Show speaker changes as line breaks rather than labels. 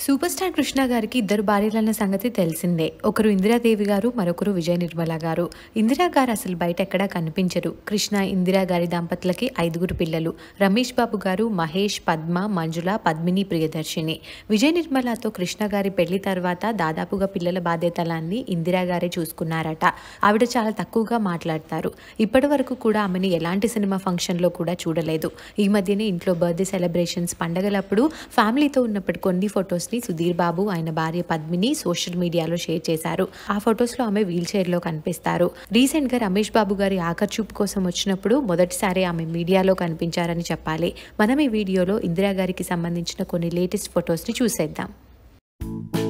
super star Krishna గారికి ఇద్దరు భార్యలన్న సంగతి తెలిసిందే ఒకరు ఇందిరాదేవి గారు మరొకరు విజయ నిర్మల గారు ఇందిరా గారు అసలు బయట ఎక్కడా కనిపించరు కృష్ణ ఇందిరా గారి దంపతులకి ఐదుగురు పిల్లలు రమేష్ బాబు గారు మహేష్ పద్మ మంజుల పద్మిని ప్రియదర్శిని విజయ నిర్మలతో కృష్ణ గారి పెళ్లి తర్వాత దాదాపుగా పిల్లల బాధ్యతలన్నీ ఇందిరా గారే చూసుకున్నారట ఆవిడ చాలా తక్కువగా మాట్లాడతారు ఇప్పటి వరకు కూడా ఆమెను ఎలాంటి సినిమా ఫంక్షన్లో కూడా చూడలేదు ఈ మధ్యనే ఇంట్లో బర్త్డే సెలబ్రేషన్స్ పండగలప్పుడు ఫ్యామిలీతో ఉన్నప్పుడు కొన్ని ఫొటోస్ని సుధీర్ బాబు ఆయన భార్య పద్మిని సోషల్ మీడియాలో షేర్ చేశారు ఆ ఫొటోస్లో ఆమె వీల్ చైర్లో కనిపిస్తారు రీసెంట్గా రమేష్ బాబు గారి ఆకర్చూపు కోసం వచ్చినప్పుడు మొదటిసారి ఆమె మీడియాలో కనిపించారని చెప్పాలి మనం ఈ వీడియోలో ఇందిరా గారికి సంబంధించిన కొన్ని లేటెస్ట్ ఫొటోస్ని చూసేద్దాం